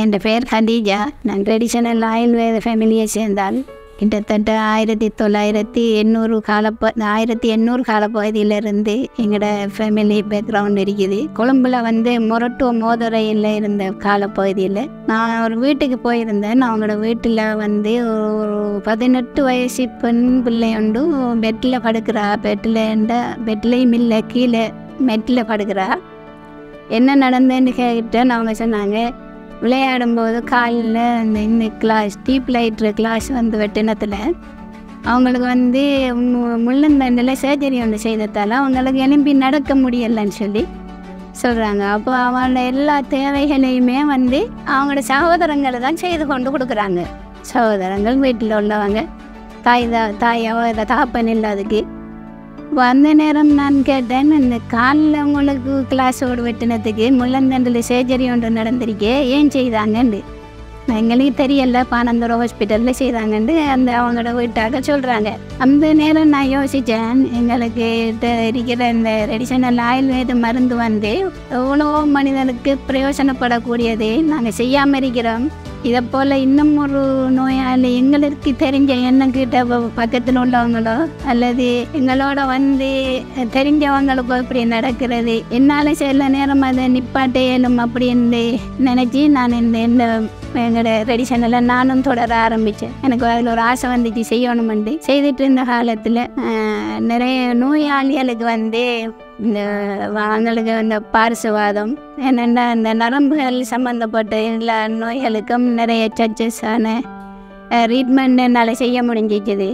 என் பேர் ஹதீஜா நான் ட்ரெடிஷனல் ஆயுர்வேத ஃபேமிலியை சேர்ந்தால் கிட்டத்தட்ட ஆயிரத்தி தொள்ளாயிரத்தி எண்ணூறு காலப்ப ஆயிரத்தி எண்ணூறு காலப்பகுதியிலிருந்து எங்களோட ஃபேமிலி பேக்ரவுண்ட் இருக்குது கொழும்புல வந்து மொரட்டோ மோதுரையில் இருந்த காலப்பகுதியில் நான் ஒரு வீட்டுக்கு போயிருந்தேன் அவங்களோட வீட்டில் வந்து ஒரு பதினெட்டு வயசு பெண் பிள்ளை உண்டு பெட்டில் படுக்கிறா பெட்டில் பெட்லேயும் இல்லை கீழே மெட்டில் படுக்கிறா என்ன நடந்ததுன்னு கேட்டேன் அவங்க சொன்னாங்க விளையாடும்போது காலில் அந்த இந்த கிளாஸ் டீப் லைட்ரு கிளாஸ் வந்து வெட்டினத்தில் அவங்களுக்கு வந்து மு- முள்ளந்தண்டில் சர்ஜரி ஒன்று செய்ததால் அவங்களுக்கு எலும்பி நடக்க முடியலைன்னு சொல்லி சொல்கிறாங்க அப்போ அவங்களோட எல்லா தேவைகளையுமே வந்து அவங்களோட சகோதரங்களை தான் செய்து கொண்டு கொடுக்குறாங்க சகோதரங்கள் வீட்டில் உள்ளவங்க தாய் தா தாயாவோ இதை தகப்பன் இல்லாததுக்கு வந்த நேரம் நான் கேட்டேன் இந்த காலில் உங்களுக்கு கிளாஸ் ஓடு வெட்டினதுக்கு முள்ளந்தண்டில் சர்ஜரி ஒன்று நடந்திருக்கே ஏன் செய்தாங்கன்னு நான் எங்களுக்கு தெரியல பானந்தூர் ஹாஸ்பிட்டலில் செய்தாங்கன்னு அந்த அவங்களோட வீட்டாக சொல்கிறாங்க அந்த நேரம் நான் யோசித்தேன் எங்களுக்கு ட- இருக்கிற இந்த ரெடிஷனல் ஆயுர்வேத மருந்து வந்து எவ்வளோ மனிதனுக்கு பிரயோஜனப்படக்கூடியது நாங்கள் செய்யாமல் இருக்கிறோம் இதை போல் இன்னும் ஒரு நோயாளி எங்களுக்கு தெரிஞ்ச எண்ணங்கிட்ட பக்கத்தில் உள்ளவங்களோ அல்லது எங்களோட வந்து தெரிஞ்சவங்களுக்கோ இப்படி நடக்கிறது என்னால் சில நேரம் அதை நிப்பாட்ட இயலும் அப்படின்னு நினச்சி நான் இந்த இந்த எங்களோட ரெடிஷனில் நானும் தொடர ஆரம்பித்தேன் எனக்கு அதில் ஒரு ஆசை வந்துச்சு செய்யணுமெண்டு செய்துட்டு இருந்த காலத்தில் நிறைய நோயாளிகளுக்கு வந்து இந்த அவங்களுக்கு இந்த பார்சுவாதம் என்னென்னா இந்த நரம்புகள் சம்மந்தப்பட்ட எல்லா நோய்களுக்கும் நிறைய சர்ச்சஸான ட்ரீட்மெண்ட் என்னால் செய்ய முடிஞ்சிச்சுது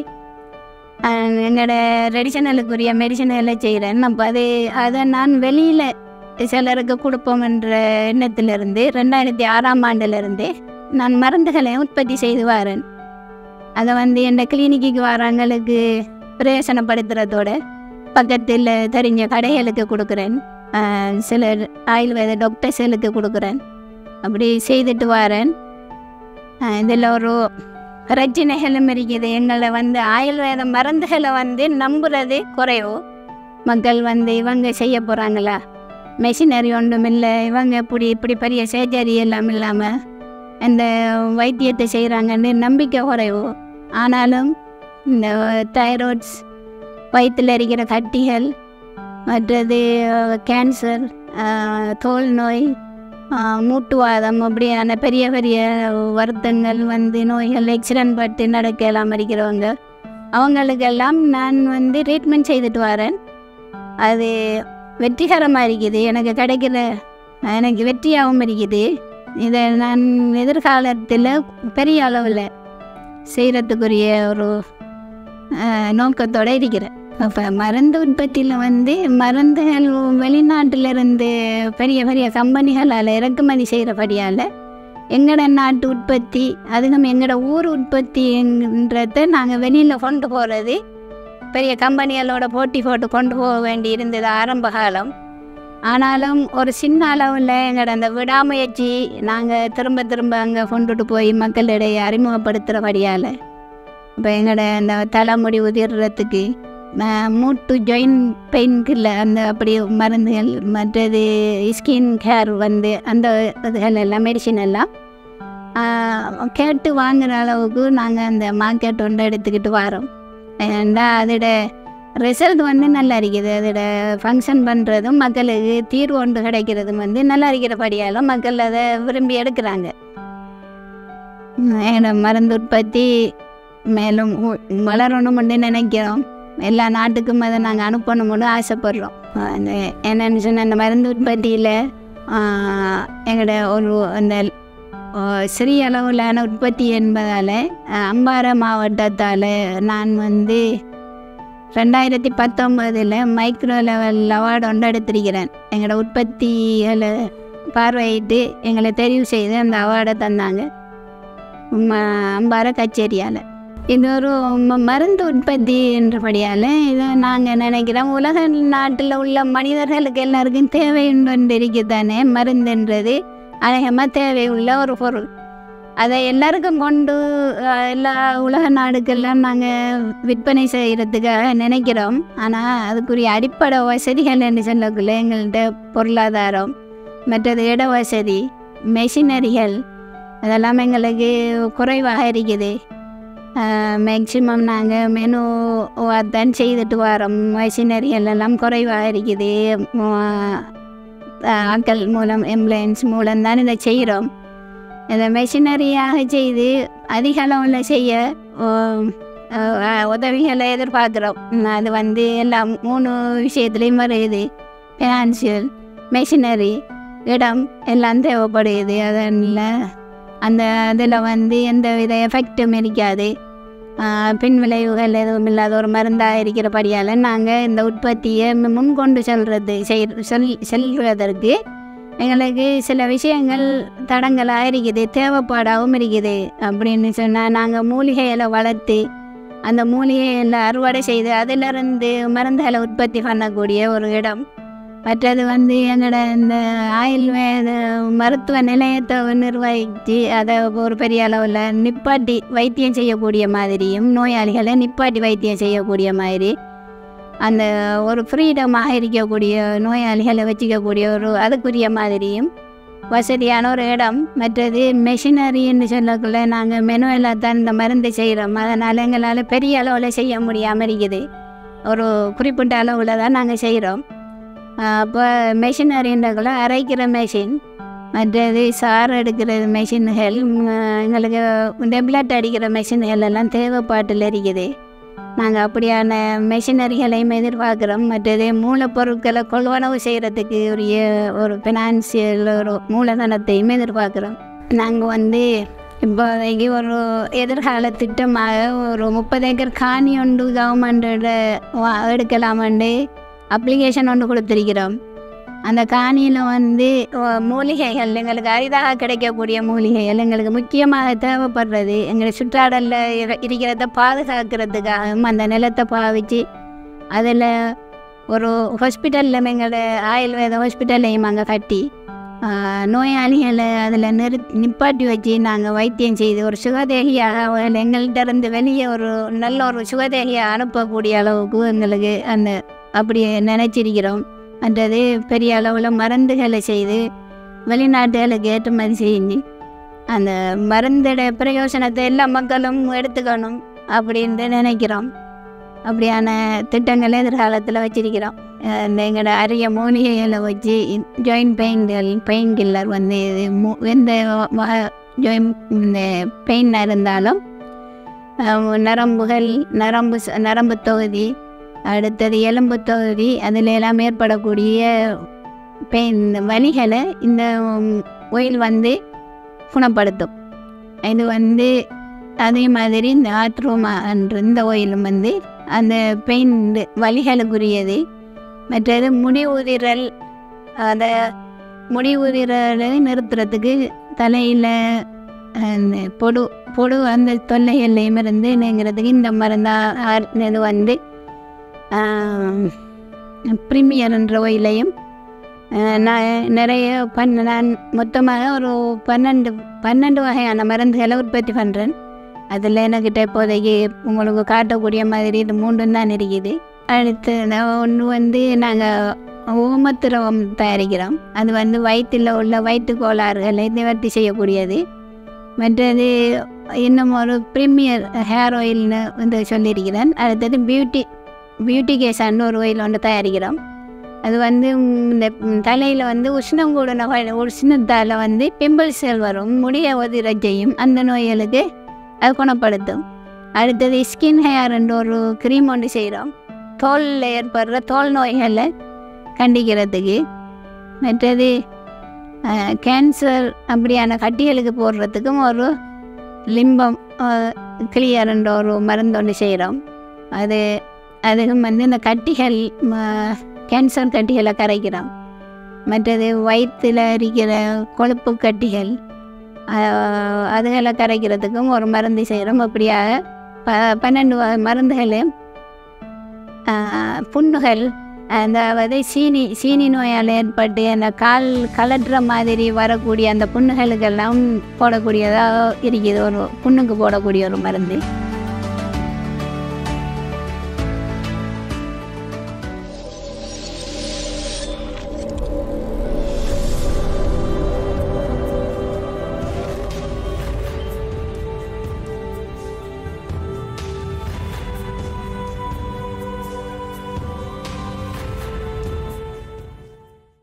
எங்களோட ரெடிஷனலுக்குரிய மெடிசன்களை செய்கிறேன் அப்போ அது அதை நான் வெளியில் சிலருக்கு கொடுப்போம் என்ற எண்ணத்திலிருந்து ரெண்டாயிரத்தி ஆறாம் ஆண்டிலிருந்து நான் மருந்துகளை உற்பத்தி செய்து வரேன் அதை வந்து என் கிளினிக்கு வரவங்களுக்கு பிரயோசனப்படுத்துகிறதோட பக்கத்தில் தெரிஞ்ச கடைகளுக்கு கொடுக்குறேன் ஆஹ் சில ஆயுர்வேத டாக்டர்ஸ்களுக்கு கொடுக்குறேன் அப்படி செய்துட்டு வரேன் இதில் ஒரு பிரச்சனைகளும் இருக்குது எங்களை வந்து ஆயுர்வேத மருந்துகளை வந்து நம்புறது குறைவு மக்கள் வந்து இவங்க செய்ய போகிறாங்களா மெஷினரி ஒன்றும் இல்லை இவங்க இப்படி இப்படி பெரிய சர்ஜரி எல்லாம் இல்லாமல் இந்த வைத்தியத்தை செய்கிறாங்கன்னு நம்பிக்கை குறைவு ஆனாலும் இந்த தைராய்ட்ஸ் வயிற்றில் இருக்கிற கட்டிகள் மற்றது கேன்சர் தோல் நோய் ஆஹ் மூட்டுவாதம் அப்படியான பெரிய பெரிய வருத்தங்கள் வந்து நோய்கள் ஆக்சிடென்ட் பட்டு நடக்கலாம் இருக்கிறவங்க அவங்களுக்கெல்லாம் நான் வந்து ட்ரீட்மெண்ட் செய்துட்டு வரேன் அது வெற்றிகரமாக இருக்குது எனக்கு கிடைக்கிற எனக்கு வெற்றியாகவும் இருக்குது இதை நான் எதிர்காலத்தில் பெரிய அளவில் செய்கிறதுக்குரிய ஒரு ஆஹ், நோக்கத்தோடு இருக்கிறேன் அப்போ மருந்து உற்பத்தியில் வந்து மருந்துகள் வெளிநாட்டிலிருந்து பெரிய பெரிய கம்பெனிகளால் இறக்குமதி செய்கிறபடியால் எங்களோட நாட்டு உற்பத்தி அதுவும் எங்களோட ஊர் உற்பத்தின்றதை நாங்கள் வெளியில் கொண்டு போகிறது பெரிய கம்பெனிகளோட போட்டி போட்டு கொண்டு போக வேண்டி இருந்தது ஆரம்ப காலம் ஆனாலும் ஒரு சின்ன அளவில் எங்களோட அந்த விடாமுயற்சி நாங்கள் திரும்ப திரும்ப அங்கே கொண்டுட்டு போய் மக்களிடையே அறிமுகப்படுத்துகிறபடியால் இப்போ எங்களோட அந்த தலைமுடி உதிர்றதுக்கு ம- மூட்டு ஜாயின் பெயினுக்கு இல்லை அந்த அப்படி மருந்துகள் மற்றது ஸ்கின் கேர் வந்து அந்த இதுகள் எல்லாம் மெடிசின் எல்லாம் ஆஹ், கேட்டு வாங்குற அளவுக்கு நாங்கள் அந்த மார்க்கெட் ஒன்று எடுத்துக்கிட்டு வரோம் ஏன்னா அதோட ரிசல்ட் வந்து நல்லா இருக்குது அதோட ஃபங்க்ஷன் பண்ணுறதும் மக்களுக்கு தீர்வு ஒன்று கிடைக்கிறதும் வந்து நல்லா இருக்கிறபடியாலும் மக்கள் அதை விரும்பி எடுக்கிறாங்க என்னோட மருந்து உற்பத்தி மேலும் உ- வளரணும்னு நினைக்கிறோம் எல்லா நாட்டுக்கும் அதை நாங்கள் அனுப்பணும்னு ஆசைப்படுறோம் அந்த என்னென்னு சொன்ன அந்த மருந்து உற்பத்தியில் எங்களோட ஒரு அந்த ஆ, சிறிய அளவிலான உற்பத்தி என்பதால் அம்பாறை மாவட்டத்தால் நான் வந்து ரெண்டாயிரத்தி பத்தொம்பதில் மைக்ரோ லெவல் அவார்டு ஒன்று எடுத்திருக்கிறேன் எங்களோட உற்பத்திகளை பார்வையிட்டு எங்களை தெரிவு செய்து அந்த அவார்டை தந்தாங்க ம- அம்பாறை கச்சேரியால் இது ஒரு ம- மருந்து உற்பத்தி என்றபடியால் இதை நாங்கள் நினைக்கிறோம் உலக நாட்டில் உள்ள மனிதர்களுக்கு எல்லாருக்கும் தேவை ஒன்று இருக்குதானே மருந்துன்றது அநேகமாக தேவை உள்ள ஒரு பொருள் அதை எல்லாருக்கும் கொண்டு அஹ், எல்லா உலக நாடுக்கெல்லாம் நாங்கள் விற்பனை செய்கிறதுக்காக நினைக்கிறோம் ஆனால் அதுக்குரிய அடிப்படை வசதிகள் என்று சொல்லக்குள்ள எங்கள்கிட்ட பொருளாதாரம் மற்றது இட வசதி மெஷினரிகள் அதெல்லாம் எங்களுக்கு குறைவாக இருக்குது மேக்சிமம் நாங்கள் மெனு தான் செய்துட்டு வரோம் மிஷினரிகள் எல்லாம் குறைவாக இருக்குது ம- ஆட்கள் மூலம் எம்புலன்ஸ் மூலம் தான் இதை செய்கிறோம் இதை மெஷினரியாக செய்து அதிக அளவில் செய்ய உம், அஹ், உதவிகளை எதிர்பார்க்குறோம் அது வந்து எல்லாம் மூணு விஷயத்துலேயும் வருது ஃபினான்சியல் மெஷினரி இடம் எல்லாம் தேவைப்படுது அதனால் அந்த அதில் வந்து எந்த வித எஃபெக்டும் இருக்காது ஆஹ் பின் விளைவுகள் எதுவும் இல்லாத ஒரு மருந்தாக இருக்கிறபடியால் நாங்கள் இந்த உற்பத்தியை மு- முன்கொண்டு செல்றது செய் செல் செல்வதற்கு எங்களுக்கு சில விஷயங்கள் தடங்களாக இருக்குது தேவைப்பாடாகவும் இருக்குது அப்படின்னு சொன்னால் நாங்கள் மூலிகைகளை வளர்த்து அந்த மூலிகைகளை அறுவடை செய்து அதிலிருந்து மருந்துகளை உற்பத்தி பண்ணக்கூடிய ஒரு இடம் மற்றது வந்து எங்களோட இந்த ஆயுர்வேத மருத்துவ நிலையத்தை நிர்வகித்து அதை ஒரு பெரிய அளவில் நிப்பாட்டி வைத்தியம் செய்யக்கூடிய மாதிரியும் நோயாளிகளை நிப்பாட்டி வைத்தியம் செய்யக்கூடிய மாதிரி அந்த ஒரு ஃப்ரீடமாக இருக்கக்கூடிய நோயாளிகளை வச்சுக்கக்கூடிய ஒரு அதுக்குரிய மாதிரியும் வசதியான ஒரு இடம் மற்றது மெஷினரின்னு சொல்லக்குள்ள நாங்கள் மெனுவில் தான் இந்த மருந்து செய்கிறோம் அதனால் எங்களால் பெரிய அளவில் செய்ய முடியாமல் இருக்குது ஒரு குறிப்பிட்ட அளவில் தான் நாங்கள் செய்கிறோம் அப்போ மெஷினரின்றக்குள்ள அரைக்கிற மெஷின் மற்றது சாறு எடுக்கிற மெஷின்கள் ம், எங்களுக்கு டெப்லெட் அடிக்கிற மெஷின்கள் எல்லாம் தேவைப்பாட்டில் இருக்குது நாங்கள் அப்படியான மெஷினரிகளையும் எதிர்பார்க்குறோம் மற்றது மூலப்பொருட்களை கொள்வனவு செய்கிறதுக்கு உரிய ஒரு ஃபினான்சியல் ஒரு மூலதனத்தையும் எதிர்பார்க்குறோம் நாங்கள் வந்து இப்போதைக்கு ஒரு எதிர்கால திட்டமாக ஒரு முப்பது ஏக்கர் காணி ஒன்று கவர்மெண்டோட எடுக்கலாமண்டு அப்ளிகேஷன் ஒன்று கொடுத்துருக்கிறோம் அந்த காணியில் வந்து அஹ், மூலிகைகள் எங்களுக்கு அரிதாக கிடைக்கக்கூடிய மூலிகைகள் எங்களுக்கு முக்கியமாக தேவைப்படுறது எங்களை சுற்றாடலில் இர- இருக்கிறத பாதுகாக்கிறதுக்காகவும் அந்த நிலத்தை பாவிச்சு அதில் ஒரு ஹாஸ்பிட்டலில் எங்களோட ஆயுர்வேத ஹாஸ்பிட்டலையும் அங்கே கட்டி ஆஹ், நோயாளிகளை அதில் நிறு நிப்பாட்டி வச்சு நாங்கள் வைத்தியம் செய்து ஒரு சுகதேகியாக அவர்கள் எங்கள்கிட்ட இருந்து வெளியே ஒரு நல்ல ஒரு சுகதேகியை அனுப்பக்கூடிய அளவுக்கு எங்களுக்கு அந்த அப்படி நினச்சிருக்கிறோம் மற்றது பெரிய அளவில் மருந்துகளை செய்து வெளிநாட்டுகளுக்கு ஏற்றுமதி செஞ்சு அந்த மருந்தோட பிரயோஜனத்தை எல்லா மக்களும் எடுத்துக்கணும் அப்படின்ட்டு நினைக்கிறோம் அப்படியான திட்டங்களை எதிர்காலத்தில் வச்சிருக்கிறோம் அஹ் இந்த எங்களோட அரிய மூலிகைகளை வச்சு ஜாயின்ட் பெயின்கள் பெயின் கில்லர் வந்து இது மு- எந்த வகை ஜாயின் இந்த பெயினாக இருந்தாலும் அஹ் நரம்புகள் நரம்பு ச- நரம்பு தொகுதி அடுத்தது எலும்பு தொகுதி அதில் எல்லாம் ஏற்படக்கூடிய பெயின் வலிகளை இந்த ஒயில் வந்து குணப்படுத்தும் இது வந்து அதே மாதிரி இந்த ஆத்ரோமா என்ற இந்த ஒயிலும் வந்து அந்த பெயின் வலிகளுக்குரியது மற்றது முடி உதிரல் அதை முடி உதிரலை நிறுத்துறதுக்கு தலையில் அந்த பொடு பொடு அந்த தொல்லைகள்லையும் இருந்து நீங்கிறதுக்கு இந்த மருந்தா ஆர்- இது வந்து ப்ரீமியர் என்ற ஒயிலையும் நான் நிறைய பண்ண நான் மொத்தமாக ஒரு பன்னெண்டு பன்னெண்டு வகையான மருந்துகளை உற்பத்தி பண்ணுறேன் அதில் எனக்கிட்ட இப்போதைக்கு உங்களுக்கு காட்டக்கூடிய மாதிரி இது மூன்றும் தான் இருக்குது அடுத்து ஒன்று வந்து நாங்கள் ஓமத்திரவம் தயாரிக்கிறோம் அது வந்து வயிற்றில் உள்ள வயிற்று கோளாறுகளை நிவர்த்தி செய்யக்கூடியது மற்றது இன்னும் ஒரு ப்ரீமியர் ஹேர் ஆயில்னு வந்து சொல்லியிருக்கிறேன் அடுத்தது பியூட்டி பியூட்டி கேஸான்னு ஒரு ஆயில் ஒன்று தயாரிக்கிறோம் அது வந்து இந்த தலையில் வந்து உஷ்ணம் கூடின உஷ்ணத்தால் வந்து பிம்பிள்ஸ் வரும் முடிய உதிர செய்யும் அந்த நோய்களுக்கு அது குணப்படுத்தும் அடுத்தது ஸ்கின் ஹேர்ன்ற ஒரு க்ரீம் ஒன்று செய்கிறோம் தோலில் ஏற்படுற தோல் நோய்களை கண்டிக்கிறதுக்கு மற்றது கேன்சர் அப்படியான கட்டிகளுக்கு போடுறதுக்கும் ஒரு லிம்பம் கிளியர்ன்ற ஒரு மருந்து ஒன்று செய்கிறோம் அது அதுவும் வந்து இந்த கட்டிகள் ம- கேன்சர் கட்டிகளை கரைக்கிறோம் மற்றது வயிற்றில் இருக்கிற கொழுப்பு கட்டிகள் ஆஹ், அதுகளை கரைக்கிறதுக்கும் ஒரு மருந்து செய்கிறோம் அப்படியாக ப பன்னெண்டு வகை மருந்துகளையும் ஆஹ், புண்ணுகள் அதாவது சீனி சீனி நோயால் ஏற்பட்டு அந்த கால் கலட்டுற மாதிரி வரக்கூடிய அந்த புண்ணுகளுக்கெல்லாம் போடக்கூடியதாக இருக்குது ஒரு புண்ணுக்கு போடக்கூடிய ஒரு மருந்து